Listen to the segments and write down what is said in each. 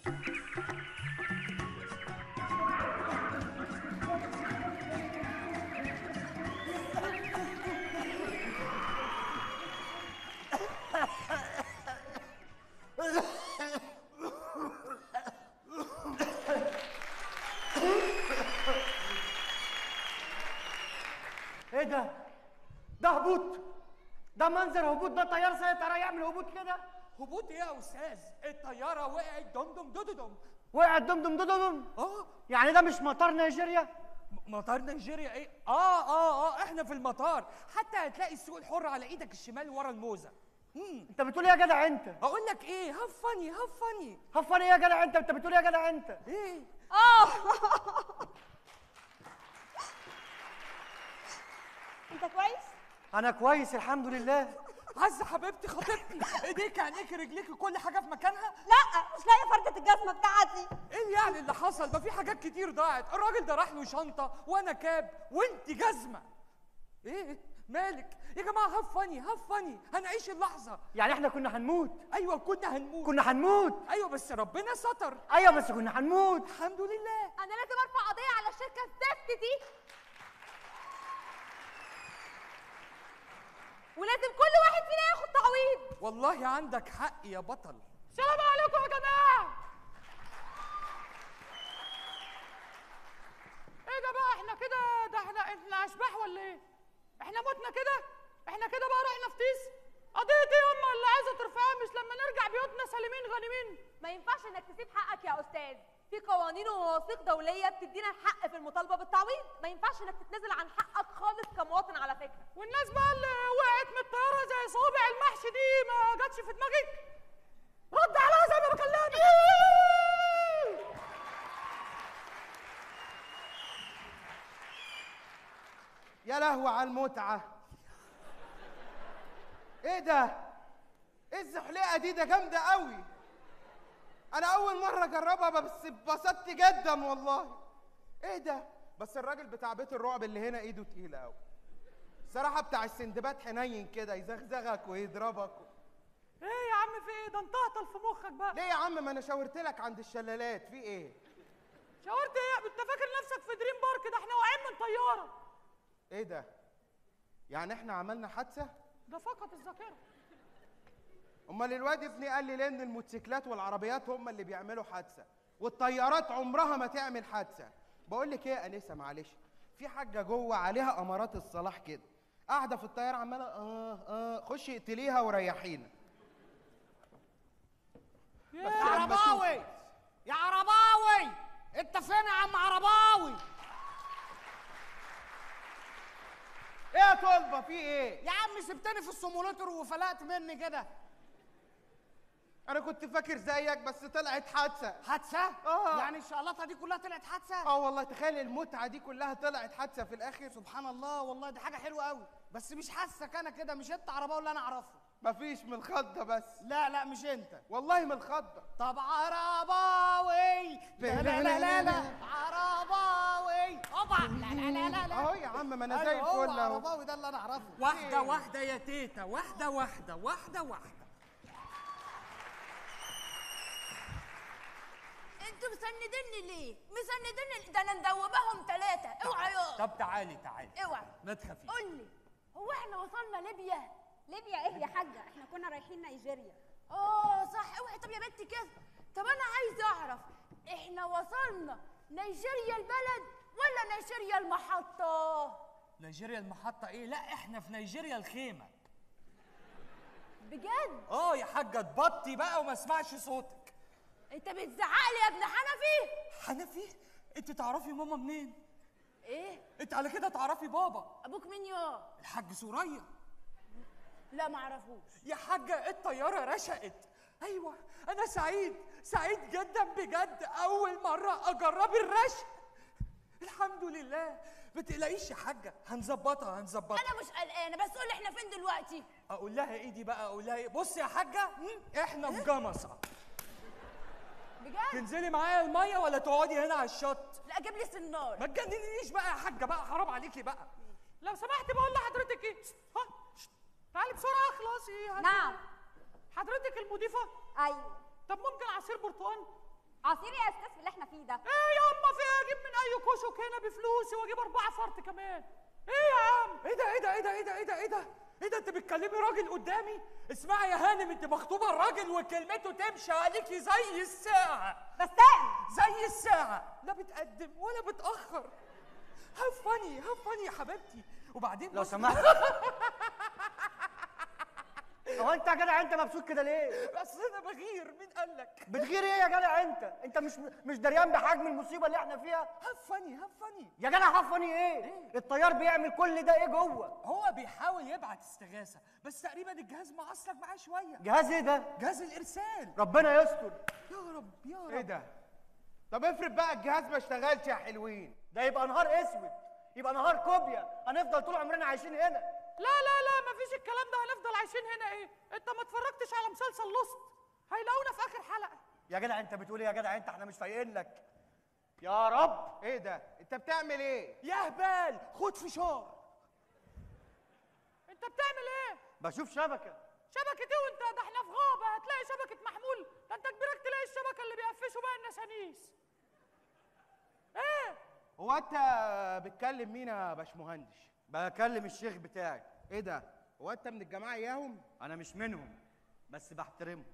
ايه ده؟ ده هبوط ده منظر هبوط ده طيار سيطرة يعمل هبوط كده هبوط ايه يا استاذ الطياره وقعت دم دم دم دم وقع دم دم دم دم اه يعني ده مش مطار نيجيريا م- مطار نيجيريا ايه اه اه اه احنا في المطار حتى هتلاقي السوق الحر على ايدك الشمال ورا الموزه امم انت بتقول ايه يا جدع انت اقول لك ايه هفني هفني هفن ايه يا جدع انت انت بتقول ايه يا جدع انت ايه اه انت كويس انا كويس الحمد لله عز حبيبتي خطيبتي ايديك عينيك رجليك كل حاجه في مكانها لا مش لاقيه فردة الجزمة بتاعتي ايه يعني اللي حصل ده في حاجات كتير ضاعت الراجل ده راح له شنطه وانا كاب وانت جزمه ايه مالك يا جماعه هاف فاني هاف فاني هنعيش اللحظه يعني احنا كنا هنموت ايوه كنا هنموت كنا هنموت ايوه بس ربنا ستر ايوه بس كنا هنموت الحمد لله انا لازم ارفع قضية على الشركة الزفت دي ولازم كل واحد فينا ياخد تعويض والله عندك حق يا بطل السلام عليكم يا جماعة ايه ده بقى احنا كده ده احنا احنا اشباح ولا ايه؟ احنا متنا كده؟ احنا كده بقى رحنا في تيس؟ قضية ايه ياما اللي عايزة ترفعها مش لما نرجع بيوتنا سالمين غانمين؟ ما ينفعش انك تسيب حقك يا استاذ في قوانين ومواثيق دولية بتدينا الحق في المطالبة بالتعويض ما ينفعش انك تتنازل عن حقك خالص كمواطن على فكرة والناس بقى اللي وقعت من الطيارة زي صوابع المحشي دي ما جاتش في دماغك؟ رد عليا زي ما بكلمك يا لهوي على المتعة ايه ده؟ ايه الزحليقة دي ده جامدة قوي انا اول مرة اجربها بس اتبسطت جدا والله ايه ده؟ بس الراجل بتاع بيت الرعب اللي هنا ايده تقيلة قوي صراحة بتاع السندباد حنين كده يزغزغك ويضربك ايه يا عم في ايه؟ ده انت اهطل في مخك بقى ليه يا عم ما انا شاورت لك عند الشلالات في ايه؟ شاورت ايه؟ انت فاكر نفسك في دريم بارك ده احنا واقعين من طيارة ايه ده؟ يعني احنا عملنا حادثة؟ ده فقط الذاكرة امال الواد ابني قال لي لان الموتوسيكلات والعربيات هم اللي بيعملوا حادثه والطيارات عمرها ما تعمل حادثه بقول لك ايه يا انسه معلش في حاجه جوه عليها امارات الصلاح كده قاعده في الطياره عماله اه اه خشي اقتليها وريحينا يا بس لما أشوف- عرباوي يا عرباوي انت فين يا عم عرباوي ايه يا طلبه في ايه يا عم سبتني في السيموليتر وفلقت مني كده انا كنت فاكر زيك بس طلعت حادثه حادثه آه. يعني الشقلطه دي كلها طلعت حادثه اه والله تخيل المتعه دي كلها طلعت حادثه في الاخر سبحان الله والله دي حاجه حلوه قوي بس مش حاسك انا كده مش انت عرباوي اللي انا اعرفه مفيش من الخضه بس لا لا مش انت والله من الخضه طب عرباوي لا لا لا لا, لا. عرباوي اوبا لا لا لا لا لا اهو يا عم ما انا زي أيوة، هو الفل اهو عرباوي ده اللي انا اعرفه واحده واحده يا تيتا واحده واحده واحده واحده انتوا مسندني ليه؟ مسندني ده انا مدوباهم ثلاثة اوعى يا طب تعالي تعالي اوعى ما تخافيش قول لي هو احنا وصلنا ليبيا؟ ليبيا ايه يا حاجة احنا كنا رايحين نيجيريا اه صح اوعي طب يا بنتي كده طب انا عايزه اعرف احنا وصلنا نيجيريا البلد ولا نيجيريا المحطة؟ نيجيريا المحطه ايه لا احنا في نيجيريا الخيمه بجد؟ اه يا حاجه تبطي بقى وما اسمعش صوتك انت بتزعقلي يا ابن حنفي؟ حنفي انت تعرفي ماما منين ايه؟ انت على كده تعرفي بابا ابوك مين يا؟ الحاج سوريا لا معرفوش يا حاجة الطيارة رشقت أيوة أنا سعيد سعيد جدا بجد أول مرة أجرب الرشق الحمد لله ما تقلقيش يا حاجة هنظبطها هنظبطها انا مش قلقانه بس قول لي احنا فين دلوقتي أقول لها إيه دي بقى أقول لها إيه بصي يا حاجة مم، إحنا في جمصة بجد تنزلي معايا المية ولا تقعدي هنا على الشط لا جيب لي سنار ما تجننيش بقى يا حاجة بقى حرام عليكي بقى لو سمحت بقول لحضرتك ايه ها شت. تعالي بسرعة اخلصي هت- نعم حضرتك المضيفة ايوه طب ممكن عصير برتقال عصير يا استاذ في اللي احنا فيه ده ايه يا اما في إيه؟ اجيب من اي كشك هنا بفلوسي واجيب اربعه فرد كمان ايه يا عم ايه ده ايه ده ايه ده ايه ده ايه ده ايه ده ايه ده انت بتكلمي راجل قدامي اسمعي يا هانم انت مخطوبه الراجل وكلمته تمشي عليكي زي الساعه بستان زي الساعه لا بتقدم ولا بتاخر هاف فاني هاف فاني يا حبيبتي وبعدين لو بص- سمحت هو انت يا جدع انت مبسوط كده ليه؟ بس انا بغير مين قال لك بتغير ايه يا جدع انت؟ انت مش مش دريان بحجم المصيبه اللي احنا فيها؟ هاف فاني هاف فاني يا جدع حفني ايه؟ الطيار بيعمل كل ده ايه جوه؟ هو بيحاول يبعت استغاثه بس تقريبا الجهاز معصلك معاه شويه جهاز ايه ده؟ جهاز الارسال ربنا يستر يا رب يا رب ايه ده طب افرض بقى الجهاز ما اشتغلش يا حلوين ده يبقى نهار اسود يبقى نهار كوبيا هنفضل طول عمرنا عايشين هنا لا لا لا مفيش الكلام ده هنفضل عايشين هنا ايه انت ما اتفرجتش على مسلسل لوست هيلاقونا في اخر حلقه يا جدع انت بتقول ايه يا جدع انت احنا مش فايقين لك يا رب ايه ده انت بتعمل ايه يا هبال خد فشار انت بتعمل ايه بشوف شبكه شبكة ايه وانت ده احنا في غابة هتلاقي شبكة محمول ده انت كبيرك تلاقي الشبكة اللي بيقفشوا بقى النسانيس ايه هو انت بتكلم مين يا باشمهندس بكلم الشيخ بتاعي ايه ده هو انت من الجماعه اياهم انا مش منهم بس بحترمهم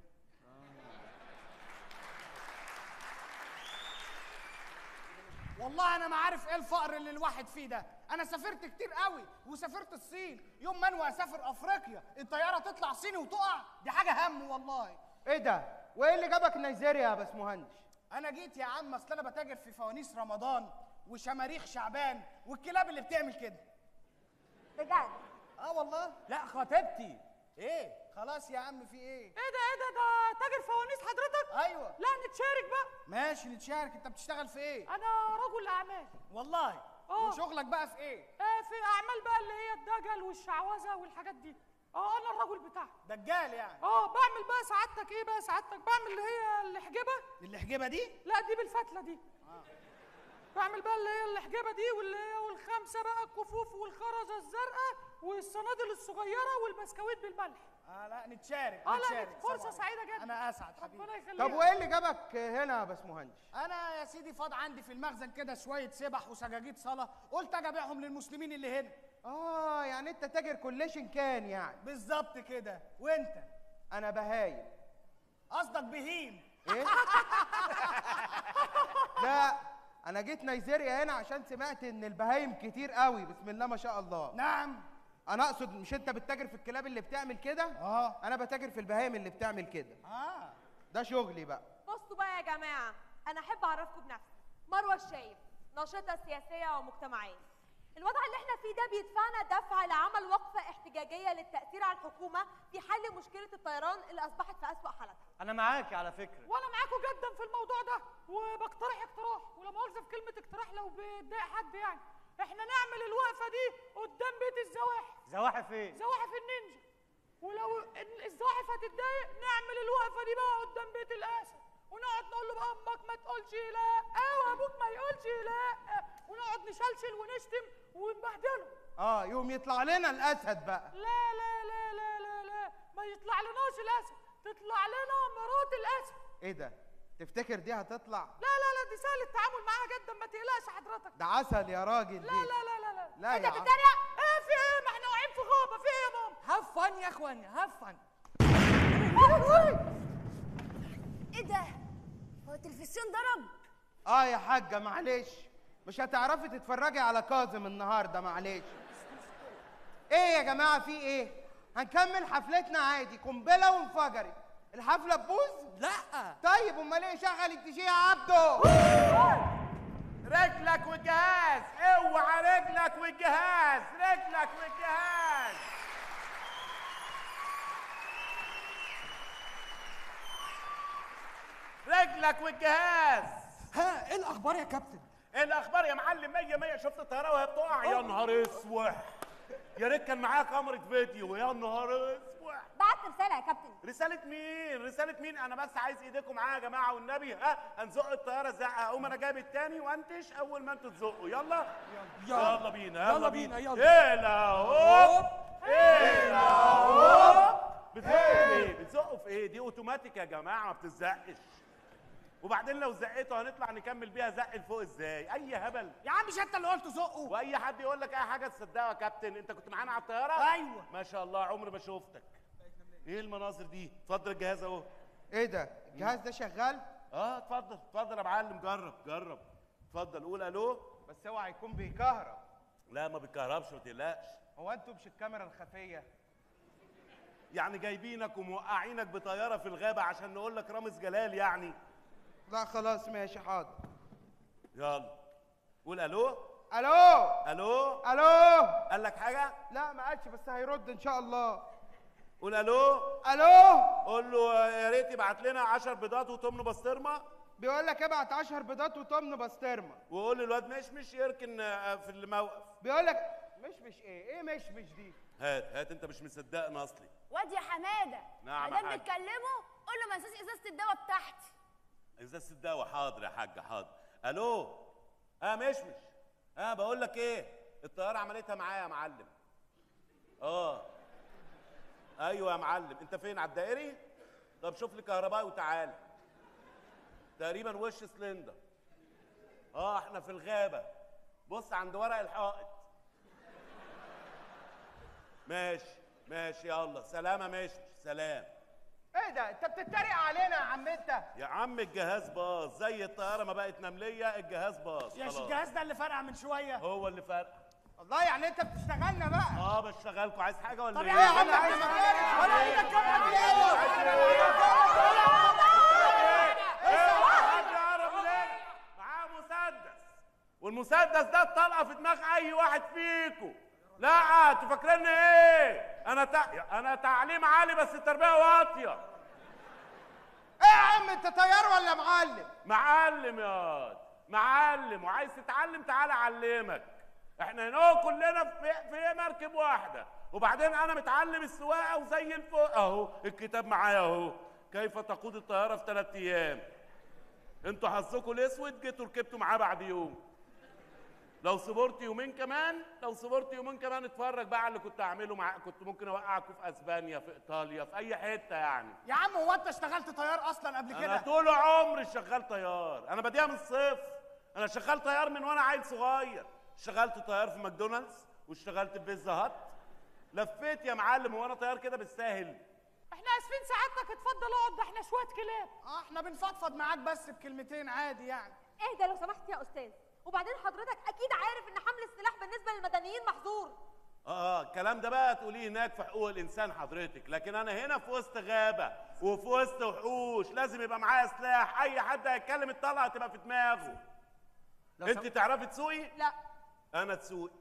والله انا ما عارف ايه الفقر اللي الواحد فيه ده انا سافرت كتير قوي وسافرت الصين يوم ما انوي اسافر افريقيا الطياره تطلع صيني وتقع دي حاجه هم والله ايه ده وايه اللي جابك نيجيريا يا باشمهندس انا جيت يا عم اصل انا بتاجر في فوانيس رمضان وشماريخ شعبان والكلاب اللي بتعمل كده بجد اه والله لا خطيبتي ايه خلاص يا عم في ايه ايه ده ايه ده ده تاجر فوانيس حضرتك ايوه لا نتشارك بقى ماشي نتشارك انت بتشتغل في ايه انا رجل اعمال والله آه. وشغلك بقى في ايه آه في اعمال بقى اللي هي الدجل والشعوذه والحاجات دي اه انا الرجل بتاعها دجال يعني اه بعمل بقى سعادتك ايه بقى سعادتك بعمل اللي هي الحجبه الحجبه دي لا دي بالفتله دي بعمل بقى اللي هي الحجبه دي واللي هي والخمسه بقى الكفوف والخرزه الزرقاء والصنادل الصغيره والبسكويت بالملح اه لا نتشارك اه لا نتشارك فرصه طبعاً. سعيده جدا انا اسعد حبيبي ربنا يخليك طب وايه اللي جابك هنا يا باشمهندس انا يا سيدي فاض عندي في المخزن كده شويه سبح وسجاجيد صلاه قلت اجي ابيعهم للمسلمين اللي هنا اه يعني انت تاجر كليشن كان يعني بالظبط كده وانت انا بهايم قصدك بهيم ايه لا انا جيت نيجيريا هنا عشان سمعت ان البهايم كتير قوي بسم الله ما شاء الله نعم انا اقصد مش انت بتتاجر في الكلاب اللي بتعمل كده اه انا بتاجر في البهايم اللي بتعمل كده اه ده شغلي بقى بصوا بقى يا جماعة أنا أحب أعرفكم بنفسي مروة الشايب ناشطة سياسية ومجتمعية الوضع اللي احنا فيه ده بيدفعنا دفع لعمل وقفة احتجاجية للتأثير على الحكومة في حل مشكلة الطيران اللي أصبحت في أسوأ حالتها انا معاكي على فكره وانا معاكم جدا في الموضوع ده وبقترح اقتراح ولا مؤاخذه في كلمه اقتراح لو بيتضايق حد يعني احنا نعمل الوقفه دي قدام بيت الزواحف زواحف ايه زواحف النينجا ولو ال- الزواحف هتتضايق نعمل الوقفه دي بقى قدام بيت الاسد ونقعد نقول له بقى امك ما تقولش لا وابوك ما يقولش لا ونقعد نشلشل ونشتم ونبهدله اه يوم يطلع لنا الاسد بقى لا لا لا لا لا لا ما يطلع لناش الاسد تطلع لنا مرات الاسد ايه ده تفتكر دي هتطلع لا لا لا دي سهل التعامل معاها جدا ما تقلقش حضرتك ده عسل يا راجل لا دي لا لا لا لا لا أنت يا عم بتتريق ايه في ايه ما احنا واقعين في غابه في ايه يا ماما هاف فن يا اخواني هاف فن ايه ده هو التلفزيون ضرب اه يا حاجه معلش مش هتعرفي تتفرجي على كاظم النهارده معلش ايه يا جماعه في ايه هنكمل حفلتنا عادي قنبله وانفجرت الحفله تبوظ لا طيب امال ايه شغل الدي يا عبده رجلك والجهاز اوعى رجلك والجهاز رجلك والجهاز رجلك والجهاز ها ايه الاخبار يا كابتن ايه الاخبار يا معلم مية مية شفت الطياره وهي بتقع يا نهار اسوح يا ريت كان معايا كاميرا فيديو يا نهار اسوح بعت رسالة يا كابتن رسالة مين؟ رسالة مين؟ أنا بس عايز إيديكم معايا يا جماعة والنبي ها هنزق الطيارة زقة أقوم أنا جايب التاني وأنتش أول ما أنتوا تزقوا يلا يلا. يلا بينا يلا, يلا بينا بينا، يلا. إيه لا هوب إيه لا هوب بتزقوا في إيه؟ بتزقوا في إيه؟ دي أوتوماتيك يا جماعة ما بتزقش وبعدين لو زقيته هنطلع نكمل بيها زق لفوق ازاي اي هبل يا عم مش انت اللي قلت زقه واي حد يقول لك اي حاجه تصدقها يا كابتن انت كنت معانا على الطياره أيوة. ما شاء الله عمري ما شفتك ايه المناظر دي اتفضل الجهاز اهو ايه ده الجهاز ده شغال اه اتفضل اتفضل يا معلم جرب جرب اتفضل قول الو بس اوعى يكون بيكهرب لا ما بيكهربش ما تقلقش هو انتوا مش الكاميرا الخفيه يعني جايبينك وموقعينك بطياره في الغابه عشان نقول لك رامز جلال يعني لا خلاص ماشي حاضر يلا قول الو الو الو الو قال لك حاجه لا ما قالش بس هيرد ان شاء الله قول الو الو قول له يا ريت يبعت لنا 10 بيضات وتمن بسطرمه بيقول لك ابعت 10 بيضات وطمن بسطرمه وقول للواد مشمش يركن آه، في الموقف بيقول لك مش مش ايه ايه مش مش دي هات هات انت مش مصدقنا اصلي واد يا حماده نعم يا مادام حاج. بتكلمه قول له ما انساش ازازه الدواء بتاعتي ازازه الدواء حاضر يا حاج حاضر الو اه مشمش اه بقول لك ايه الطياره عملتها معايا يا معلم اه ايوه يا معلم انت فين على الدائري طب شوف لي كهربائي وتعالى تقريبا وش سلندر اه احنا في الغابه بص عند ورق الحائط ماشي ماشي يلا سلامه ماشي سلام ايه ده انت بتتريق علينا يا عم انت يا عم الجهاز باظ زي الطياره ما بقت نمليه الجهاز باظ يا خلاص الجهاز ده اللي فرقع من شويه هو اللي فرق والله يعني انت بتشتغلنا بقى اه بشتغلكوا عايز حاجه ولا طب ايه يا عم انا عايز مكارش ولا ايدك كمان حد يقرب من هنا معاه مسدس والمسدس ده اتطلق في دماغ اي واحد فيكم لا انتوا فاكريني ايه انا تع... انا تعليم عالي بس التربيه واطيه ايه يا عم انت طيار ولا معلم معلم يا واد معلم وعايز تتعلم تعالى اعلمك احنا هنا كلنا في, في مركب واحده وبعدين انا متعلم السواقه وزي الفل اهو الكتاب معايا اهو كيف تقود الطياره في ثلاث ايام انتوا حظكم الاسود جيتوا ركبتوا معاه بعد يوم لو صبرت يومين كمان لو صبرت يومين كمان اتفرج بقى على اللي كنت هعمله معاك كنت ممكن اوقعكم في اسبانيا في ايطاليا في اي حته يعني يا عم هو انت اشتغلت طيار اصلا قبل انا كده طول عمري شغال طيار انا بديها من الصفر انا شغال طيار من وانا عيل صغير اشتغلت طيار في ماكدونالدز واشتغلت في بيتزا هات لفيت يا معلم وانا طيار كده بالساهل احنا اسفين سعادتك اتفضل اقعد ده احنا شويه كلاب اه احنا بنفضفض معاك بس بكلمتين عادي يعني اهدى لو سمحت يا استاذ وبعدين حضرتك اكيد عارف ان حمل السلاح بالنسبه للمدنيين محظور اه الكلام ده بقى تقوليه هناك في حقوق الانسان حضرتك لكن انا هنا في وسط غابه وفي وسط وحوش لازم يبقى معايا سلاح اي حد هيتكلم الطلقه تبقى في دماغه انت تعرفي تسوقي لا انا تسوقي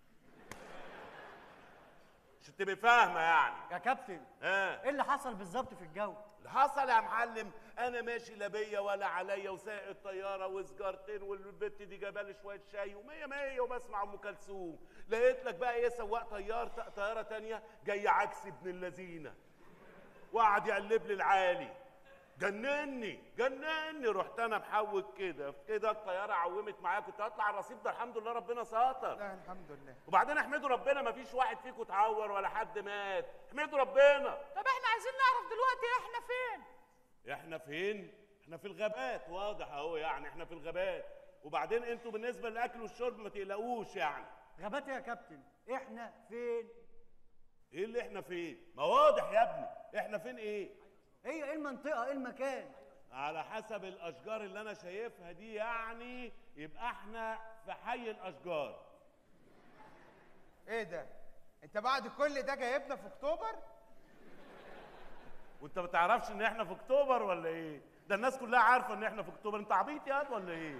عشان تبقي فاهمه يعني يا كابتن ها ايه اللي حصل بالظبط في الجو اللي حصل يا معلم انا ماشي لا بيا ولا عليا وسايق الطياره وسجارتين والبت دي جايبه لي شويه شاي ومية مية وبسمع ام كلثوم لقيت لك بقى ايه سواق طيار طياره تانية جاي عكس ابن اللذينه وقعد يقلب لي العالي جنني جنني رحت انا محوج كده كده الطياره عومت معايا كنت هطلع على الرصيف ده الحمد لله ربنا ستر لا الحمد لله وبعدين احمدوا ربنا ما فيش واحد فيكم اتعور ولا حد مات احمدوا ربنا طب احنا عايزين نعرف دلوقتي احنا فين احنا فين؟ احنا في الغابات واضح اهو يعني احنا في الغابات وبعدين انتوا بالنسبه للاكل والشرب ما تقلقوش يعني غابات إيه يا كابتن احنا فين ايه اللي احنا فين؟ ما واضح يا ابني احنا فين ايه؟ هي ايه المنطقه ايه المكان على حسب الاشجار اللي انا شايفها دي يعني يبقى احنا في حي الاشجار ايه ده انت بعد كل ده جايبنا في اكتوبر وانت ما تعرفش ان احنا في اكتوبر ولا ايه؟ ده الناس كلها عارفه ان احنا في اكتوبر انت عبيط يا واد ولا ايه؟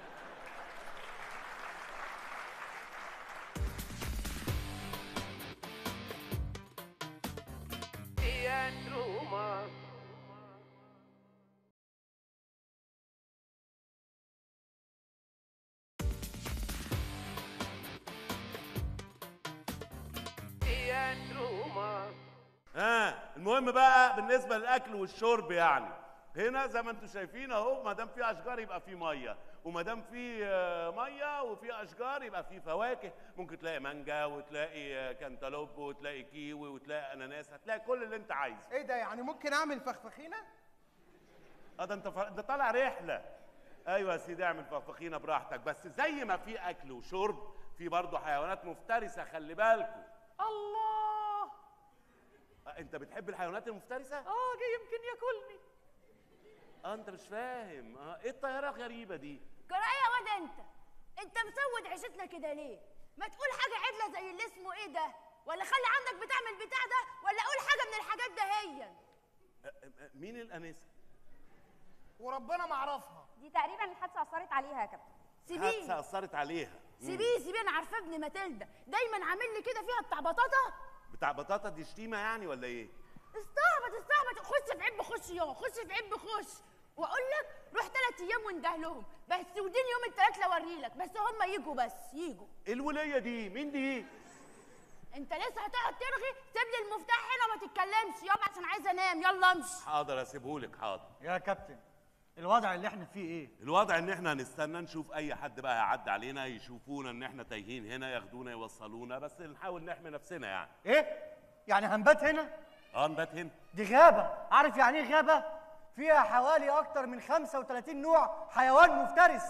ها المهم بقى بالنسبه للاكل والشرب يعني هنا زي ما انتم شايفين اهو ما دام في اشجار يبقى في ميه وما دام في آه، ميه وفي اشجار يبقى في فواكه ممكن تلاقي مانجا وتلاقي آه، كانتالوب وتلاقي كيوي وتلاقي اناناس هتلاقي كل اللي انت عايزه ايه ده يعني ممكن اعمل فخفخينه اه ده انت ف... ده طالع رحله ايوه يا سيدي اعمل فخفخينه براحتك بس زي ما في اكل وشرب في برضه حيوانات مفترسه خلي بالكم الله آه، انت بتحب الحيوانات المفترسه اه جه يمكن ياكلني اه انت مش فاهم اه ايه الطياره الغريبه دي جرى ايه يا واد انت انت مسود عيشتنا كده ليه ما تقول حاجه عدله زي اللي اسمه ايه ده ولا خلي عندك بتعمل بتاع ده ولا قول حاجه من الحاجات ده هي آه، آه، مين الانسه وربنا ما اعرفها دي تقريبا الحادثه اثرت عليها يا كابتن سيبيه حادثه اثرت عليها مم. سيبيه سيبيه انا عارفاه ابن ماتيلدا دايما عامل لي كده فيها بتاع بطاطا بتاع بطاطا دي شتيمه يعني ولا ايه استعبط استعبط خش في عب خش يا خش في عب خش واقول لك روح ثلاث ايام وانده لهم بس وديني يوم الثلاث لو اوريلك بس هم يجوا بس يجوا ايه الوليه دي مين دي انت لسه هتقعد ترغي سيب لي المفتاح هنا وما تتكلمش يلا عشان عايزه انام يلا امشي حاضر اسيبهولك حاضر يا كابتن الوضع اللي احنا فيه ايه الوضع ان احنا هنستنى نشوف اي حد بقى يعدي علينا يشوفونا ان احنا تايهين هنا ياخدونا يوصلونا بس نحاول نحمي نفسنا يعني ايه يعني هنبات هنا اه نبات هنا دي غابة عارف يعني ايه غابة فيها حوالي اكتر من 35 نوع حيوان مفترس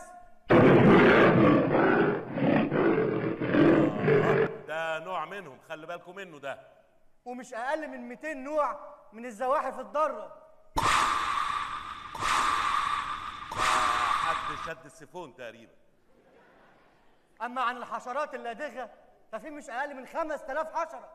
ده نوع منهم خلي بالكم منه ده ومش اقل من 200 نوع من الزواحف الضاره حد شد السيفون تقريبا اما عن الحشرات اللادغه ففي مش اقل من 5000 حشره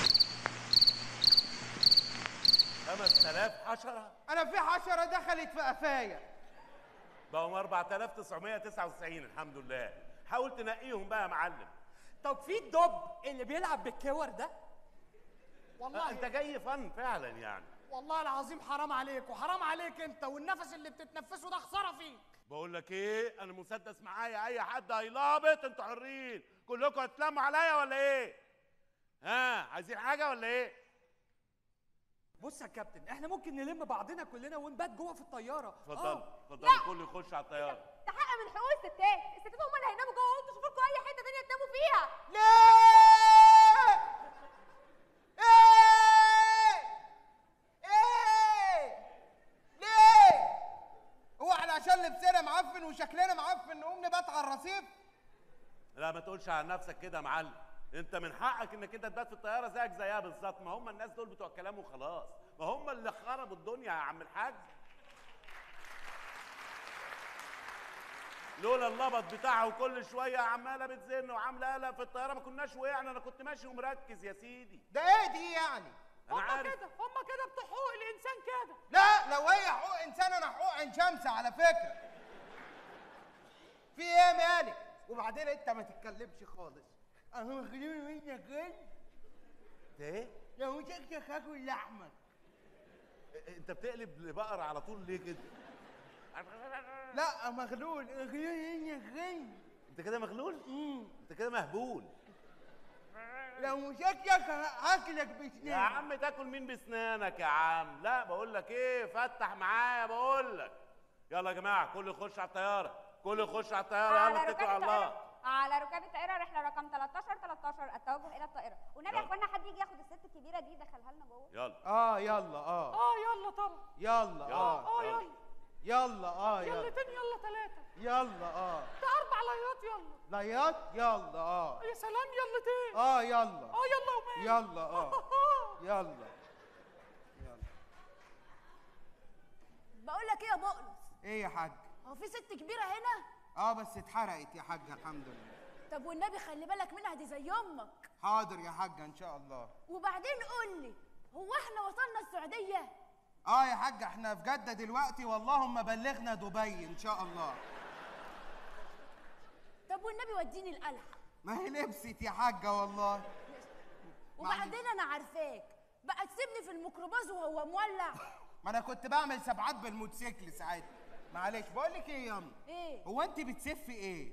5000 حشره انا في حشره دخلت في قفايا بقوا 4999 الحمد لله حاول تنقيهم بقى يا معلم طب في الدب اللي بيلعب بالكور ده آه والله انت جاي فن فعلا يعني والله العظيم حرام عليك وحرام عليك انت والنفس اللي بتتنفسه ده خساره فيك بقول لك ايه انا مسدس معايا اي حد هيلابط انتوا حرين كلكم هتلموا عليا ولا ايه ها عايزين حاجه ولا ايه بص يا كابتن احنا ممكن نلم بعضنا كلنا ونبات جوه في الطياره اتفضل آه. اتفضل الكل يخش على الطياره ده حق من حقوق الستات الستات هم اللي هيناموا جوه وانتوا شوفوا لكم اي حته تانيه تناموا فيها ليه ايه ايه ليه هو احنا عشان لبسنا معفن وشكلنا معفن نقوم نبات على الرصيف لا ما تقولش على نفسك كده يا معلم انت من حقك انك انت تبات في الطياره زيك زيها بالظبط ما هم الناس دول بتوع كلام وخلاص ما هم اللي خربوا الدنيا يا عم الحاج لولا اللبط بتاعه كل شويه عماله بتزن وعامله قلق في الطياره ما كناش وقعنا انا كنت ماشي ومركز يا سيدي ده ايه دي يعني انا هم عارف كده هم كده بتوع حقوق الانسان كده لا لو هي حقوق انسان انا حقوق عين شمس على فكره في ايه مالك وبعدين انت ما تتكلمش خالص اهو خليني منك كده ده ايه لو شكلك هاكل لحمك انت بتقلب لبقر على طول ليه كده لا مغلول خليني منك كده انت كده مغلول انت كده مهبول لو شكلك هاكلك يا بسنان عم تاكل مين بسنانك يا عم لا بقول لك ايه فتح معايا بقول لك يلا يا جماعه كل يخش على الطياره كل يخش على الطياره يلا اتكلوا على الله على ركاب الطائرة رحلة رقم 13 13 التوجه إلى الطائرة والنبي يا يلا. اخوانا حد يجي ياخد الست الكبيرة دي يدخلها لنا جوه يلا اه يلا اه اه يلا طبعا يلا اه اه يلا يلا اه يلا يلتين يلا ثلاثة يلا اه ده أربع ليات يلا ليات يلا اه يا سلام يلتين اه يلا اه يلا ومال يلا اه يلا يلا بقول لك ايه يا بقلص ايه يا حاج هو في ست كبيره هنا اه بس اتحرقت يا حاج الحمد لله طب والنبي خلي بالك منها دي زي امك حاضر يا حاج ان شاء الله وبعدين قول لي هو احنا وصلنا السعوديه اه يا حاج احنا في جدة دلوقتي واللهم بلغنا دبي ان شاء الله طب والنبي وديني القلعه ما هي لبست يا حاجة والله وبعدين انا عارفاك بقى تسيبني في الميكروباص وهو مولع ما انا كنت بعمل سبعات بالموتوسيكل ساعتها معلش بقول لك ايه يا ياما ايه هو انت بتسفي ايه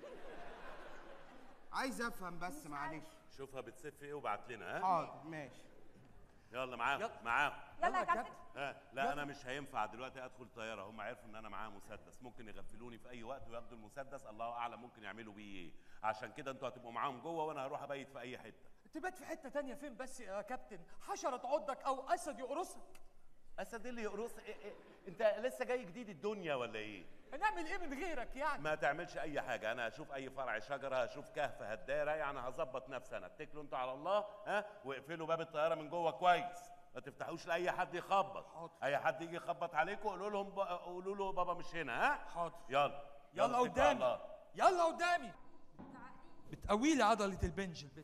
عايز افهم بس معلش شوفها بتسف ايه وبعت لنا ها حاضر ماشي يلا معاهم يلا. معاهم يلا يا كابتن ها لا انا مش هينفع دلوقتي ادخل طياره هم عرفوا ان انا معايا مسدس ممكن يغفلوني في اي وقت وياخدوا المسدس الله اعلم ممكن يعملوا بيه ايه عشان كده انتوا هتبقوا معاهم جوه وانا هروح ابيت في اي حته تبات في حته تانية فين بس يا كابتن حشره تعضك او اسد يقرصك اسد اللي يقرص إيه إيه انت لسه جاي جديد الدنيا ولا ايه هنعمل ايه من غيرك يعني ما تعملش اي حاجه انا هشوف اي فرع شجره هشوف كهف هداره يعني هظبط نفسي انا اتكلوا انتوا على الله ها واقفلوا باب الطياره من جوه كويس ما تفتحوش لاي حد يخبط حاضر. اي حد يجي يخبط عليكم قولوا لهم ب... قولوا له بابا مش هنا ها حاضر. يلا يلا اتكلوا على قدامي الله. يلا قدامي بتقوي لي عضله البنج البت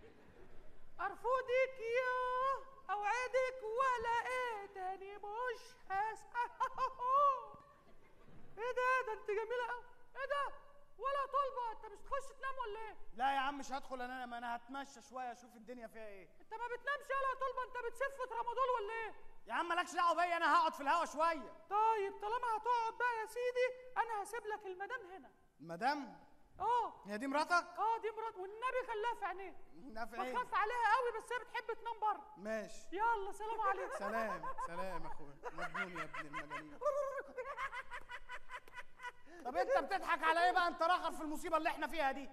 ارفضك يا اوعدك ولا ايه تاني مش هسأل ايه ده ده انت جميله قوي ايه ده ولا طلبه انت مش تخش تنام ولا ايه لا يا عم مش هدخل انام انا هتمشى شويه اشوف الدنيا فيها ايه انت ما بتنامش يلا يا طلبه انت بتسف ترامادول ولا ايه يا عم مالكش دعوه بيا انا هقعد في الهوا شويه طيب طالما هتقعد بقى يا سيدي انا هسيب لك المدام هنا مدام اه هي دي مراتك اه دي مرات والنبي خلاها في عينيه نافع ايه بخاف عليها قوي بس هي بتحب تنام بره ماشي يلا سلام عليكم سلام سلام يا اخويا مجنون يا ابن المجانين طب انت بتضحك على ايه بقى انت راخر في المصيبه اللي احنا فيها دي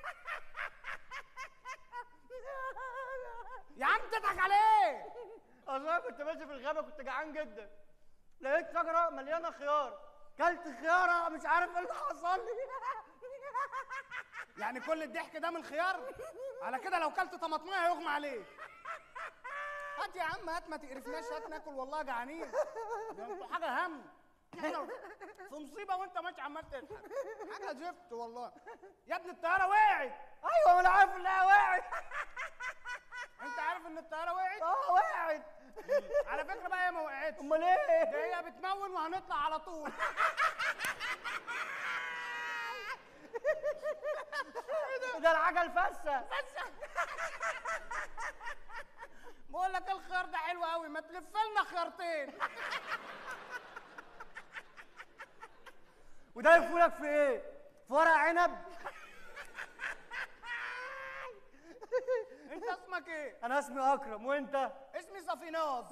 يا عم بتضحك على ايه والله كنت ماشي في الغابه كنت جعان جدا لقيت شجره مليانه خيار كلت خياره مش عارف ايه اللي حصل لي يعني كل الضحك ده من الخيار على كده لو كلت طماطميه هيغمى عليك هات يا عم هات ما تقرفناش هات ناكل والله جعانين ده انتوا حاجه هم احنا في مصيبه وانت ماشي عمال تضحك حاجه زفت والله يا ابني الطياره وقعت ايوه انا عارف انها وقعت انت عارف ان الطياره وقعت اه وقعت على فكره بقى هي ما وقعتش امال ايه ده هي بتمون وهنطلع على طول ده العجل فسه بقول لك الخيار ده حلو قوي ما تلف لنا خيارتين وده يفولك في ايه في ورق عنب انت اسمك ايه انا اسمي اكرم وانت اسمي صفيناز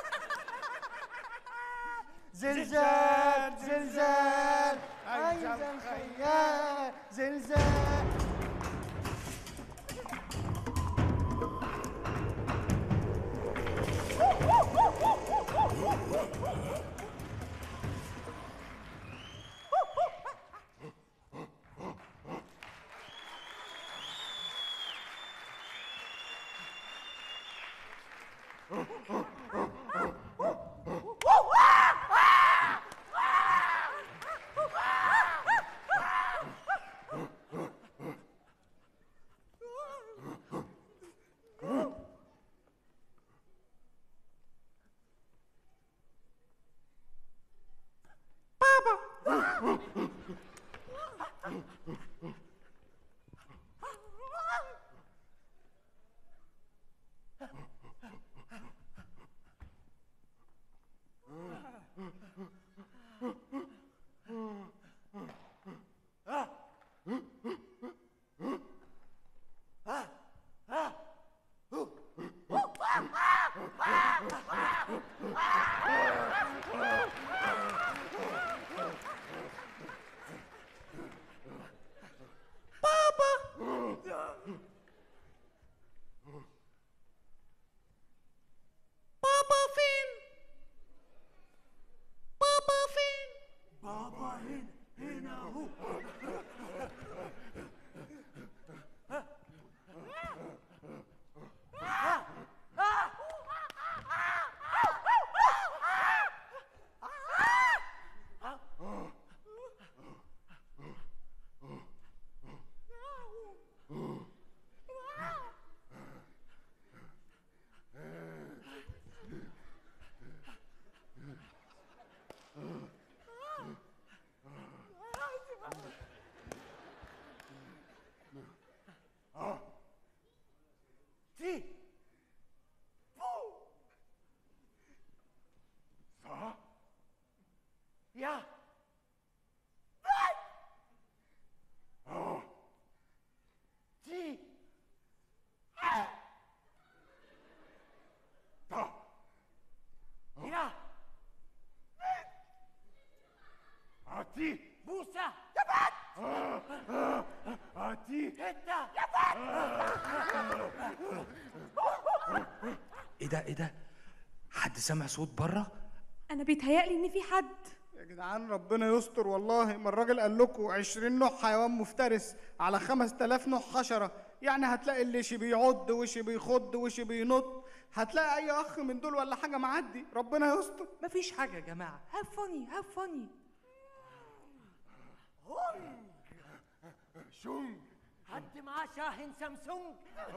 زلزال زلزال عايز عايز الخيال. الخيال زلزال تي فو صا يا آه. تي ح تا يا عتي بوسة يبت عتي هتا ايه ده ايه ده حد سامع صوت بره انا بيتهيألي ان في حد يا جدعان ربنا يستر والله ما الراجل قال لكم 20 نوع حيوان مفترس على 5000 نوع حشره يعني هتلاقي اللي شي بيعض وشي بيخض وشي بينط هتلاقي اي اخ من دول ولا حاجه معدي ربنا يستر مفيش حاجه يا جماعه هاف فاني هاف فاني شونج حد معاه شاحن سامسونج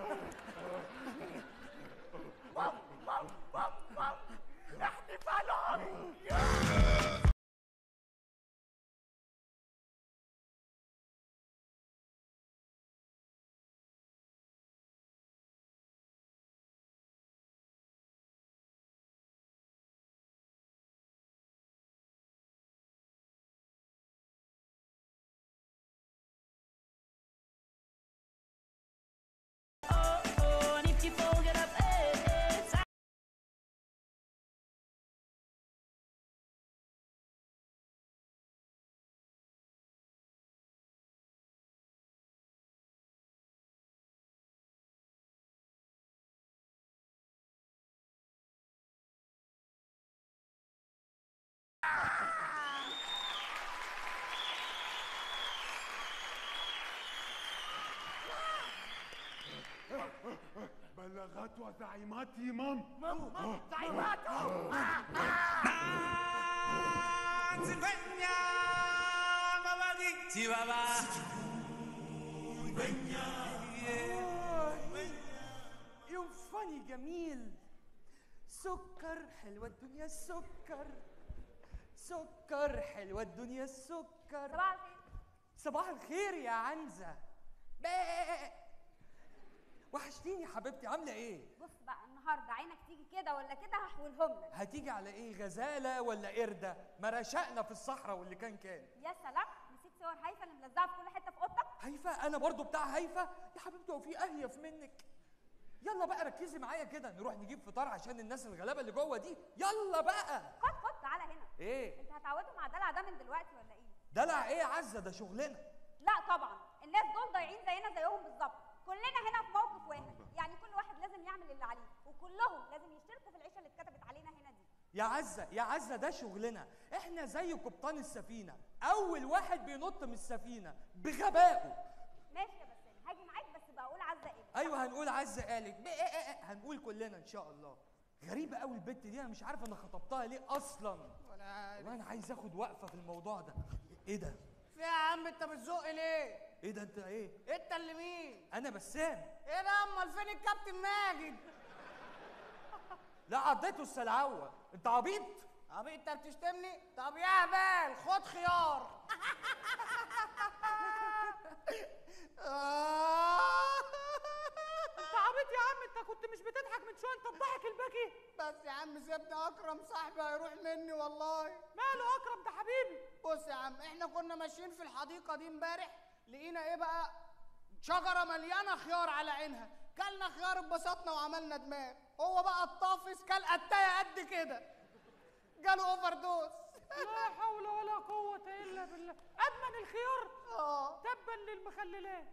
احتفالهم بلاغات وزعيمات إمام يوم فاني جميل سكر حلوة الدنيا السكر سكر حلوة الدنيا السكر صباح الخير صباح الخير يا عنزة بقى وحشتيني يا حبيبتي عاملة ايه؟ بص بقى النهارده عينك تيجي كده ولا كده هحولهم لك هتيجي على ايه غزالة ولا قردة؟ ما رشقنا في الصحراء واللي كان كان يا سلام نسيت صور هيفا اللي ملزقه في كل حته في اوضتك هيفا انا برضو بتاع هيفا يا حبيبتي هو في اهيف منك يلا بقى ركزي معايا كده نروح نجيب فطار عشان الناس الغلابه اللي جوه دي يلا بقى خد خد تعالى هنا ايه انت هتعودوا مع الدلع ده من دلوقتي ولا ايه دلع ايه يا عزه ده شغلنا لا طبعا الناس دول ضايعين زينا زيهم بالظبط كلنا هنا في موقف واحد يعني كل واحد لازم يعمل اللي عليه وكلهم لازم يشتركوا في العيشه اللي اتكتبت علينا هنا دي يا عزه يا عزه ده شغلنا احنا زي قبطان السفينه اول واحد بينط من السفينه بغبائه ماشي يا بسام هاجي معاك بس بقول عزه ايه ايوه هنقول عزه قالت بقى- إيه- إيه- هنقول كلنا ان شاء الله غريبه قوي البت دي انا مش عارف انا خطبتها ليه اصلا ولا عارف. والله انا عايز اخد وقفه في الموضوع ده ايه ده في يا عم انت بتزق ليه ايه ده انت ايه انت اللي مين انا بسام ايه ده امال فين الكابتن ماجد لا عضيته السلعوه انت عبيط عبيط انت بتشتمني طب يا هبال خد خيار انت عبيط يا عم انت كنت مش بتضحك من شويه انت الضحك البكي بس يا عم سيبني اكرم صاحبي هيروح مني والله ماله اكرم ده حبيبي بص يا عم احنا كنا ماشيين في الحديقه دي امبارح لقينا ايه بقى شجره مليانه خيار على عينها كلنا خيار اتبسطنا وعملنا دماغ هو بقى الطافس كل قتايه قد كده جاله اوفر دوز لا حول ولا قوه الا بالله ادمن الخيار اه تبا للمخللات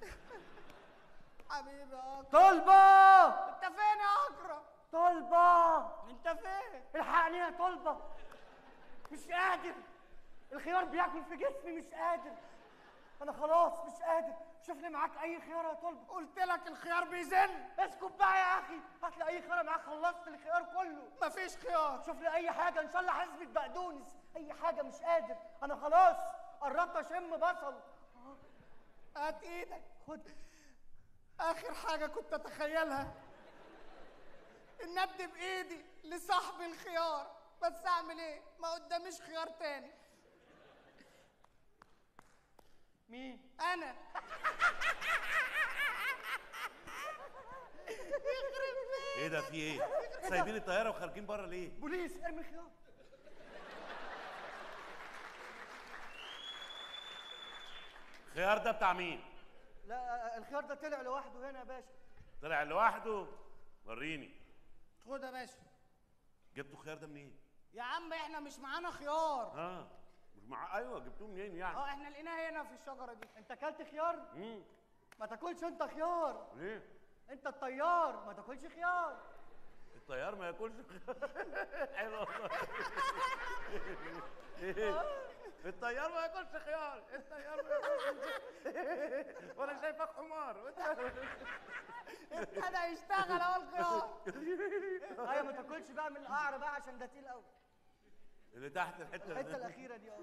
حبيبي يا اكرم طلبة انت فين يا اكرم طلبة انت فين الحقني يا طلبة مش قادر الخيار بياكل في جسمي مش قادر انا خلاص مش قادر شوف لي معاك اي خيار يا طلبة قلت لك الخيار بيزن اسكت بقى يا اخي هات لي اي خيار معاك خلصت الخيار كله مفيش خيار شوف لي اي حاجه ان شاء الله حزمه بقدونس اي حاجه مش قادر انا خلاص قربت اشم بصل هات ايدك خد اخر حاجه كنت اتخيلها ان ادي بايدي لصاحب الخيار بس اعمل ايه ما قداميش خيار تاني مين انا ايه ده في ايه؟ سايبين الطياره وخارجين بره ليه؟ بوليس ارمي خيار الخيار ده بتاع مين؟ لا الخيار ده طلع لوحده هنا يا باشا طلع لوحده وريني خد يا باشا جبتوا الخيار ده منين؟ يا عم احنا مش معانا خيار اه مش مع ايوه جبتوه منين يعني؟ اه احنا لقيناه هنا في الشجره دي انت اكلت خيار امم ما تاكلش انت خيار ليه؟ انت الطيار ما تاكلش خيار الطيار ما ياكلش حلو والله إيه؟ الطيار ما ياكلش خيار الطيار ما ياكلش وانا شايفك حمار ابتدى يشتغل اهو الخيار ايوه ما تاكلش بقى من القعر بقى عشان ده تقيل قوي اللي تحت الحته الحته الاخيره دي اه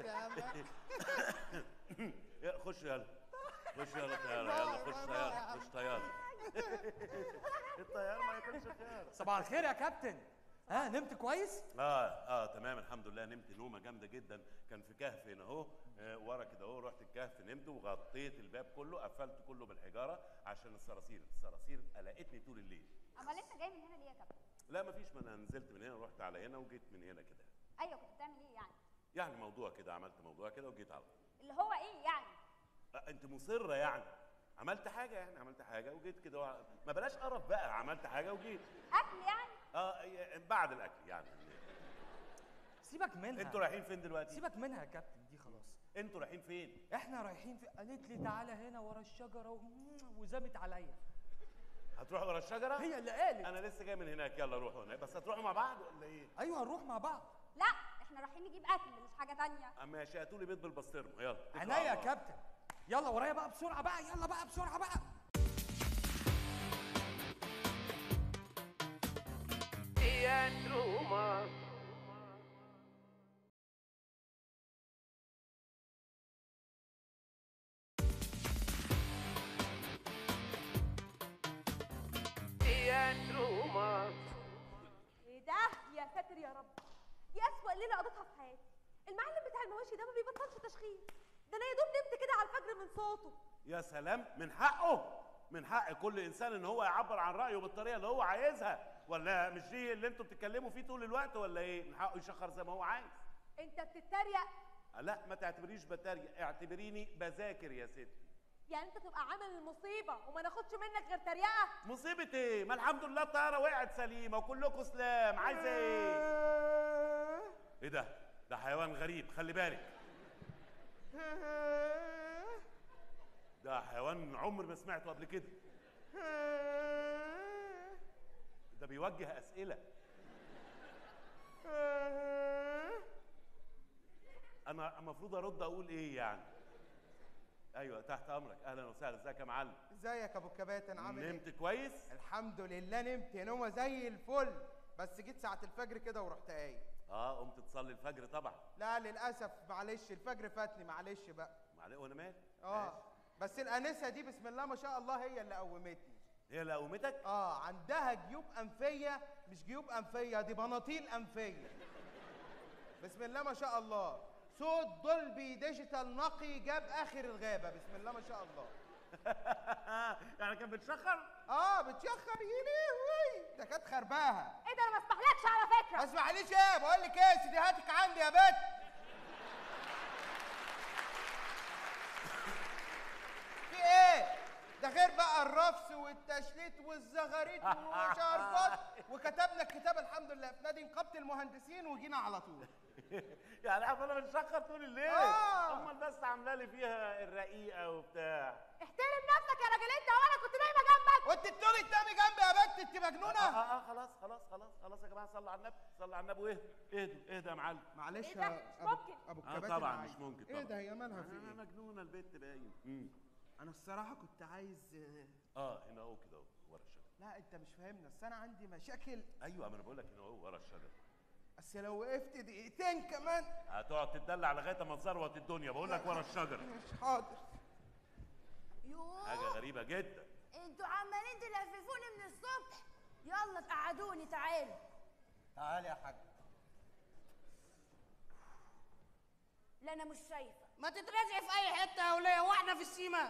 يا خش يلا خش يلا طيارة يلا خش طيارة خش طيارة الطيار ما ياكلش خيار صباح الخير يا كابتن ها نمت كويس اه اه تمام الحمد لله نمت نومه جامده جدا كان في كهف هنا اهو آه ورا كده اهو رحت الكهف نمت وغطيت الباب كله قفلت كله بالحجاره عشان الصراصير الصراصير قلقتني طول الليل امال انت جاي من هنا ليه يا كابتن لا مفيش ما انا نزلت من هنا رحت على هنا وجيت من هنا كده ايوه كنت بتعمل ايه يعني يعني موضوع كده عملت موضوع كده وجيت على اللي هو ايه يعني آه انت مصره يعني عملت حاجه يعني عملت حاجه وجيت كده وع- ما بلاش قرف بقى عملت حاجه وجيت اكل يعني اه ي- بعد الاكل يعني سيبك منها انتوا رايحين فين دلوقتي سيبك منها يا كابتن دي خلاص انتوا رايحين فين احنا رايحين في قالت لي تعالى هنا ورا الشجره و... وزمت عليا هتروحوا ورا الشجره هي اللي قالت انا لسه جاي من هناك يلا روحوا هناك بس هتروحوا مع بعض ولا ايه ايوه هنروح مع بعض لا احنا رايحين نجيب اكل مش حاجه تانية اما ماشي هاتوا لي بيض بالبسطرمه يلا اتكلوا عينيا على يا الله. كابتن يلا ورايا بقى بسرعه بقى يلا بقى بسرعه بقى ايه ده يا ساتر يا رب دي اسوأ ليله قضيتها في حياتي المعلم بتاع المواشي ده ما بيبطلش تشخيص ده انا يا دوب نمت كده على الفجر من صوته يا سلام من حقه من حق كل انسان ان هو يعبر عن رايه بالطريقه اللي هو عايزها ولا مش دي اللي انتوا بتتكلموا فيه طول الوقت ولا ايه من حقه يشخر زي ما هو عايز انت بتتريق لا ما تعتبريش بتريق اعتبريني بذاكر يا ستي يعني انت تبقى عامل المصيبه وما ناخدش منك غير تريقه مصيبه ايه ما الحمد لله الطياره وقعت سليمه وكلكم سلام عايزه ايه ايه ده ده حيوان غريب خلي بالك ده حيوان عمر ما سمعته قبل كده ده بيوجه اسئله انا المفروض ارد اقول ايه يعني ايوه تحت امرك اهلا وسهلا ازيك يا معلم ازيك يا ابو الكباتن عامل ايه نمت كويس الحمد لله نمت نومه زي الفل بس جيت ساعه الفجر كده ورحت قايم اه قمت تصلي الفجر طبعا لا للاسف معلش الفجر فاتني معلش بقى معلش وانا مالي اه بس الانسه دي بسم الله ما شاء الله هي اللي قومتني هي اللي قومتك اه عندها جيوب انفيه مش جيوب انفيه دي بناطيل انفيه بسم الله ما شاء الله صوت دولبي ديجيتال نقي جاب اخر الغابه بسم الله ما شاء الله يعني كان بتشخر اه بتشخر يلهوي ده كانت خرباها ايه ده انا ما اسمحلكش على فكره ما اسمعليش ايه بقول لك ايه سيديهاتك عندي يا بت في ايه ده غير بقى الرفس والتشليت والزغاريت وشربات وكتبنا الكتاب الحمد لله في نادي نقابه المهندسين وجينا على طول يعني عارف انا بتشخر طول الليل آه. امال بس عامله لي فيها الرقيقه وبتاع احترم نفسك يا راجل انت وانا كنت نايمه جنبك وانت بتقولي تنامي جنبي يا بت انت اه مجنونه اه, آه خلاص خلاص خلاص خلاص يا جماعه صلوا على النبي صلوا على النبي واهدوا اهدوا اهدوا يا معلم معلش إيه ده؟ يا مش أبو- ممكن. ابو اه الكباتن طبعا عايز. مش ممكن ايه طبعا ده هي مالها في آه ايه مجنونه البت باين مم. انا الصراحه كنت عايز آه، اه هنا اهو كده اهو ورا الشجره لا انت مش فاهمنا بس انا عندي مشاكل ايوه ما انا بقول لك هنا اهو ورا الشجره بس لو وقفت دقيقتين كمان هتقعد تتدلع لغايه ما تزروت الدنيا بقول لك ورا الشجره مش حاضر يوه حاجه غريبه جدا انتوا عمالين تلففوني من الصبح يلا تقعدوني تعالوا تعالى يا حاج لا انا مش شايفه ما تترزعي في اي حته يا وليه واحنا في السيما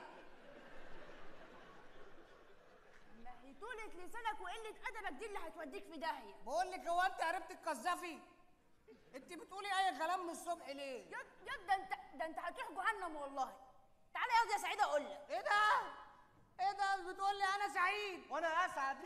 ما هي طولة لسانك وقلة أدبك دي اللي هتوديك في داهية بقول لك هو انت عرفت تقذفي انت بتقولي اي كلام من الصبح ليه يد يد ده انت ده انت هتروح جهنم والله تعالى يا يا سعيد اقول لك ايه ده ايه ده بتقول لي انا سعيد وانا اسعد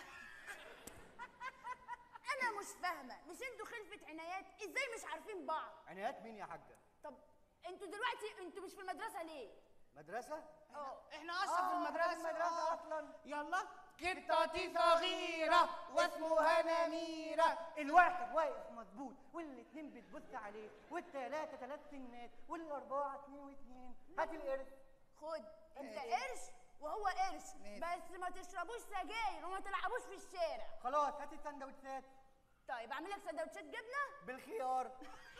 انا مش فاهمه مش انتوا خلفة عنايات ازاي مش عارفين بعض عنايات مين يا حاجه طب انتوا دلوقتي انتوا مش في المدرسه ليه مدرسه اه احنا اصلا في آه، المدرسه إحنا في المدرسة آه. أصلاً. يلا قطتي صغيرة واسمها نميرة الواحد واقف مظبوط والاتنين بتبص عليه والتلاتة تلات سنات والأربعة اتنين واتنين هات القرش خد انت قرش وهو قرش بس ما تشربوش سجاير وما تلعبوش في الشارع خلاص هات السندوتشات طيب اعمل لك سندوتشات جبنه بالخيار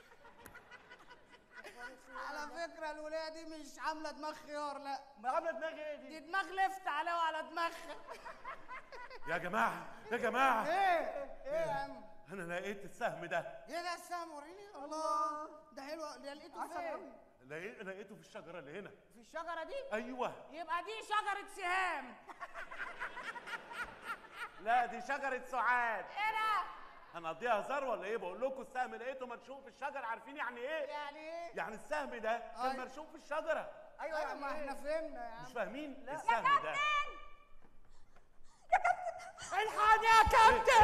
على فكرة الولاية دي مش عاملة دماغ خيار لا ما عاملة دماغي ايه دي دي؟ دماغ لفت عليها وعلى دماغها يا جماعه يا جماعه ايه ايه يا عم انا لقيت السهم ده ايه ده السهم وريني الله ده حلو ده لقيته فين لقيت- لقيته في الشجره اللي هنا في الشجرة دي ايوه يبقى دي شجرة سهام لا دي شجره سعاد ايه ده هنقضيها هزار ولا ايه بقول لكم السهم لقيته مرشوق في الشجره عارفين يعني ايه يعني ايه يعني السهم ده كان أيوة. مرشوق في الشجره أيوة ايوه ما يعني احنا إيه؟ فهمنا يا مش عم فاهمين السهم ده الحقني يا كابتن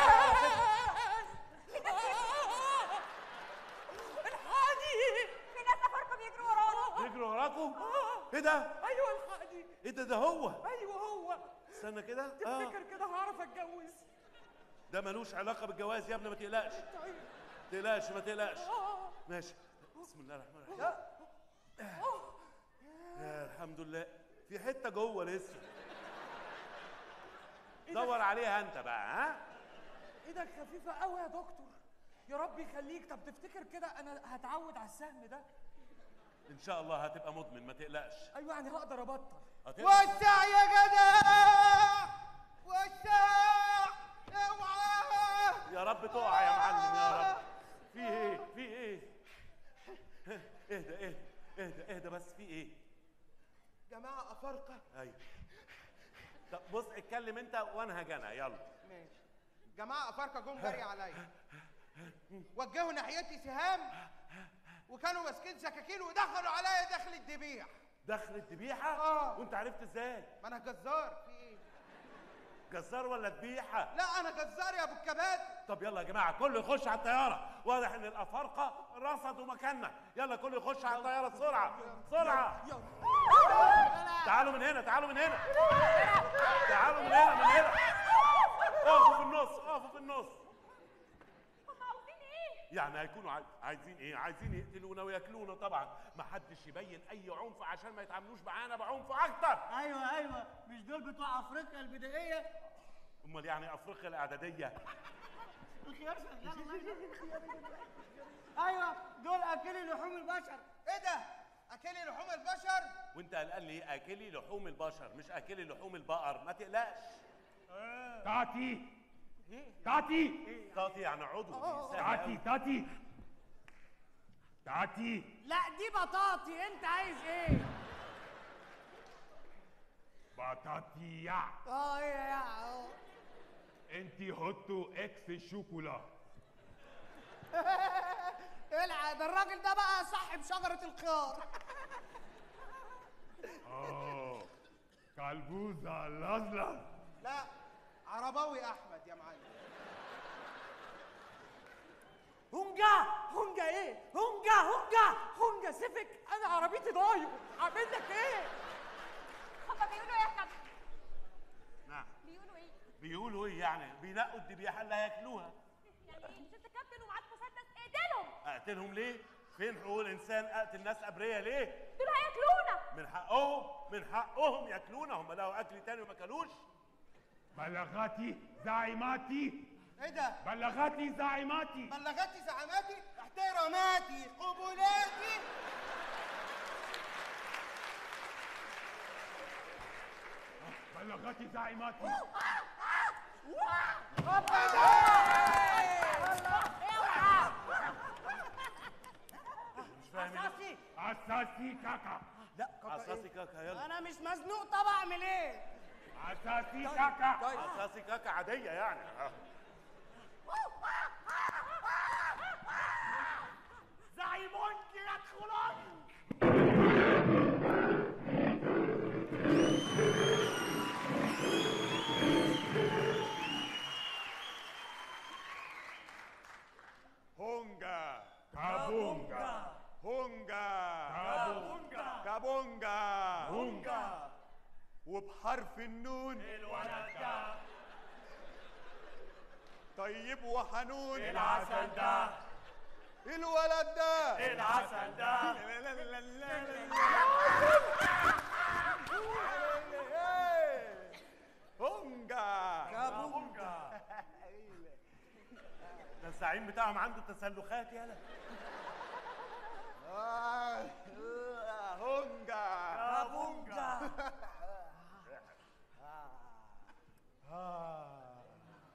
الحقني في ناس افارقه بيجروا ورانا يجروا وراكم ايه ده ايوه الحقني ايه ده ده هو ايوه هو استنى كده اه تفتكر كده هعرف اتجوز ده ملوش علاقه بالجواز يا ابني ما تقلقش طيب تقلقش ما تقلقش اه ماشي بسم الله الرحمن الرحيم يا الحمد لله في حته جوه لسه دور عليها انت بقى ها ايدك خفيفه قوي يا دكتور يا رب يخليك طب تفتكر كده انا هتعود على السهم ده ان شاء الله هتبقى مدمن ما تقلقش ايوه يعني هقدر ابطل هتبقى وسع يا جدع وسع اوعى يا رب تقع يا معلم يا رب في ايه في ايه اهدى اهدى اهدى اهدى بس في ايه جماعة أفارقة ايوه طب بص اتكلم انت وانا هجانا يلا ماشي جماعة أفارقة جم جري عليا وجهوا ناحيتي سهام وكانوا ماسكين سكاكين ودخلوا عليا داخل الذبيح دخل الذبيحه آه. وانت عرفت ازاي ما أنا جزار في إيه؟ جزار ولا ذبيحه لا أنا جزار يا أبو الكباتن طب يلا يا جماعه كله يخش على الطياره واضح ان الافارقه رصدوا مكاننا يلا كله يخش على الطياره بسرعه بسرعه تعالوا من هنا تعالوا من هنا تعالوا من هنا من هنا اقفوا في النص اقفوا في النص هم عاوزين ايه يعني هيكونوا عاي- عايزين ايه عايزين يقتلونا وياكلونا طبعا ما حدش يبين اي عنف عشان ما يتعاملوش معانا بعنف اكتر أيوة أيوة مش دول بتوع أفريقيا البدائية امال يعني افريقيا الاعداديه الخيار شغال الله يخليك. أيوة دول أكلي لحوم البشر إيه ده؟ أكلي لحوم البشر؟ وانت قال لي اكلي لحوم البشر مش اكلي لحوم البقر ما تقلقش تاتي تاتي تاتي يعني عضو دي سهلة تاتي أوي. تاتي تاتي لا دي بطاطي انت عايز ايه بطاطي يا اه ايه يا اهو انتي هوتو اكس شوكولا العب ده الراجل ده بقى صاحب شجرة الخيار اه كلبوزة لازلة لا عرباوي أحمد يا معلم هونجا هونجا ايه هونجا هونجا هونجا سيفك انا عربيتي ضايع اعمل لك ايه هم بيقولوا ايه يا كابتن نعم بيقولوا ايه بيقولوا ايه يعني بينقوا الذبيحه اللي هياكلوها يعني ايه مش انت كابتن ومعاك مسدس اقتلهم اقتلهم ليه فين حقوق الانسان اقتل ناس ابرياء ليه دول هياكلونا من حقهم من حقهم ياكلونا هم لقوا اكل تاني وما كلوش بلغاتي زعيماتي إيه ده؟ بلغاتي زعيماتي بلغتي زعاماتي احتراماتي قبولاتي بلغاتي زعيماتي مش فاهم إيه؟ اساسي كاكا اساسي كاكا يلا انا مش مزنوق طب اعمل ايه اساسي كاكا اساسي كاكا عاديه يعني آه. زعيمونك يدخلون هونجا كابونجا هونجا كابونجا كابونجا هونجا وبحرف النون الولد ده طيب وحنون العسل ده الولد ده العسل ده لا لا لا لا لا لا. هونجا كابونجا ده الزعيم بتاعهم عنده تسلخات يالا آه، آه، هونجا كابونجا آه.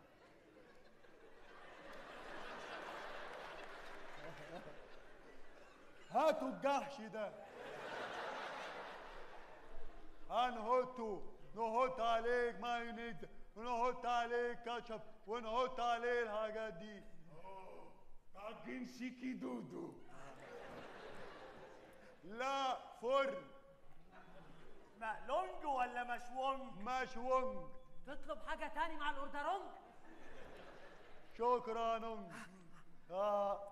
هاتوا الجحش ده هنحطه نحط عليه مايونيز ونحط عليه كاتشب ونحط عليه الحاجات دي طاجن شيكي دودو لا فرن مقلونج ولا مشونج مشونج تطلب حاجة تاني مع الأوردرونج شكرا نونج آه.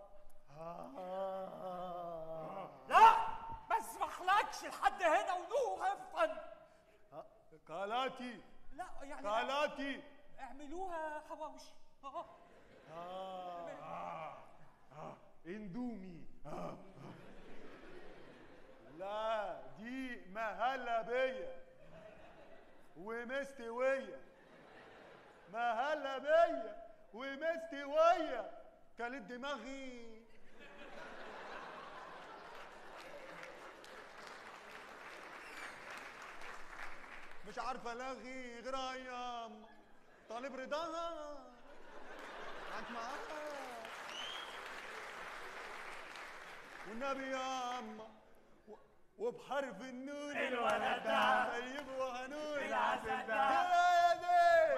آه. لا ما اسمحلكش لحد هنا ونو هفن كالاتي لا يعني كالاتي اعملوها حواوشي اه آه. آه. اندومي آه. لا دي مهلبية ومستوية مهلبية ومستوية كانت دماغي مش عارفة الاغي غير ايام طالب رضاها معاك معاها والنبي يا أما و- وبحرف النون الولد ده. طيب وهنون العسل ده. يا دي ايه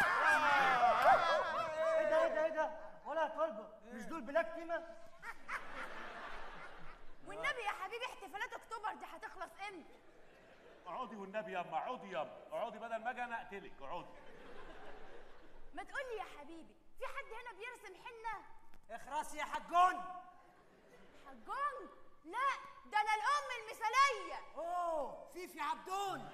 ده ايه ده ايه ده ولا يا طلبة مش دول بلاك تيمة والنبي يا حبيبي احتفالات اكتوبر دي هتخلص امتى اقعدي والنبي ياما اقعدي ياما اقعدي بدل ما اجي انا اقتلك اقعدي ما تقولي يا حبيبي في حد هنا بيرسم حنه اخرسي يا حجون حجون لا ده انا الام المثاليه اوه فيفي عبدون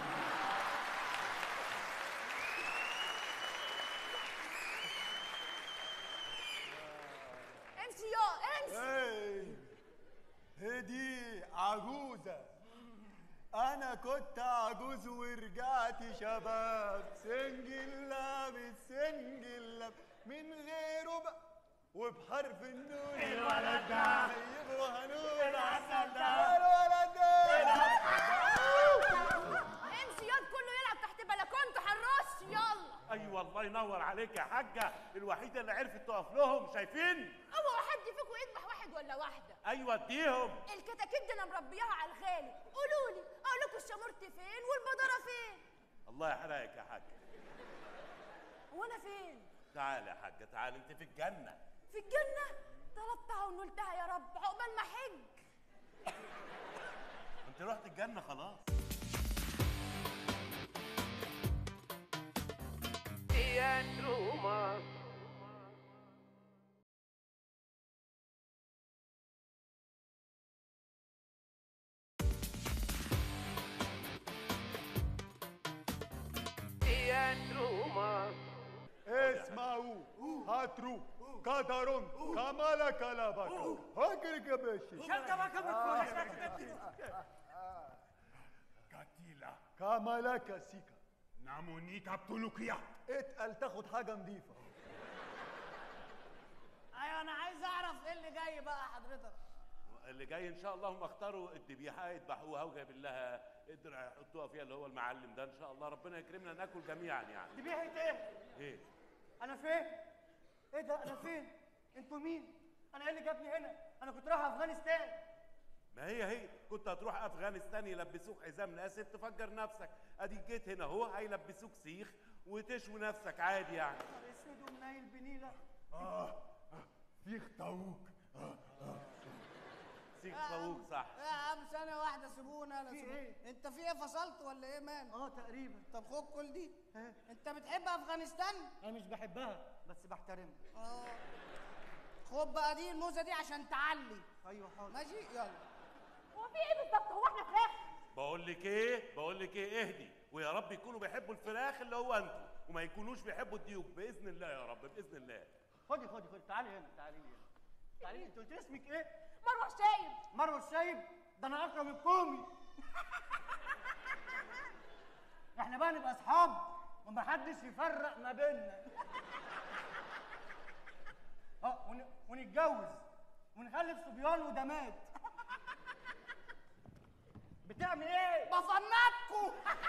امشي يا امشي ايه هي دي عجوزة أنا كنت عجوز ورجعت شباب سنجل لابس سنجل لابس من غيره بقى وبحرف النون الولد ده. طيب وهنون العسل ده. الولد ده امشي ياض كله يلعب تحت بلكونته حراش يلا ايوه الله ينور عليك يا حاجه الوحيده اللي عرفت تقف لهم شايفين اوعوا حد فيكم يذبح واحد ولا واحده ايوه اديهم الكتاكيت دي انا مربياها على الغالي قولوا لي اقول لكم الشمورت فين والبدره فين الله يحرقك يا حاجه هو انا فين تعالى يا حاجه تعالى انت في الجنه في الجنه طلبتها ونلتها يا رب عقبال ما حج انت رحت الجنه خلاص اسمعوا هاترو قدر كمال كلابك هاجرك يا باشا كاتيلا كمالك سيكا نامونيك بتولوكيا اتقل تاخد حاجة نظيفة ايوه انا عايز اعرف ايه اللي جاي بقى حضرتك اللي جاي ان شاء الله هم اختاروا الذبيحه يذبحوها وجايبين لها قدر يحطوها فيها اللي هو المعلم ده ان شاء الله ربنا يكرمنا ناكل جميعا يعني ذبيحة ايه؟ ايه انا فين؟ ايه ده انا فين؟ انتوا مين؟ انا ايه اللي جابني هنا؟ انا كنت رايح افغانستان ما هي هي كنت هتروح افغانستان يلبسوك حزام ناسف تفجر نفسك ادي جيت هنا اهو هيلبسوك سيخ وتشوي نفسك عادي يعني نهار اسود ومنيل بنيله آه فيخ طاووق سيخ طاووق صح يا عم ثانية واحدة سيبونا انا في سيبونا. إيه؟ انت في ايه فصلت ولا ايه مان؟ اه تقريبا طب خد كل دي ها؟ انت بتحب افغانستان؟ انا مش بحبها بس بحترمها اه خد بقى دي الموزة دي عشان تعلي ايوه حاضر ماشي يلا هو في ايه بالظبط هو احنا فراخ بقول لك ايه بقول لك ايه اهدي ويا رب يكونوا بيحبوا الفراخ اللي هو انتوا وما يكونوش بيحبوا الديوك باذن الله يا رب باذن الله خدي خدي خدي تعالي هنا تعالي هنا تعالي انت قلت لي اسمك ايه؟ مروه الشايب مروه الشايب ده انا اكرم الكومي احنا بقى نبقى اصحاب ومحدش يفرق ما بيننا اه ون... ونتجوز ونخلف صبيان ودمات بتعمل ايه؟ بفنطكوا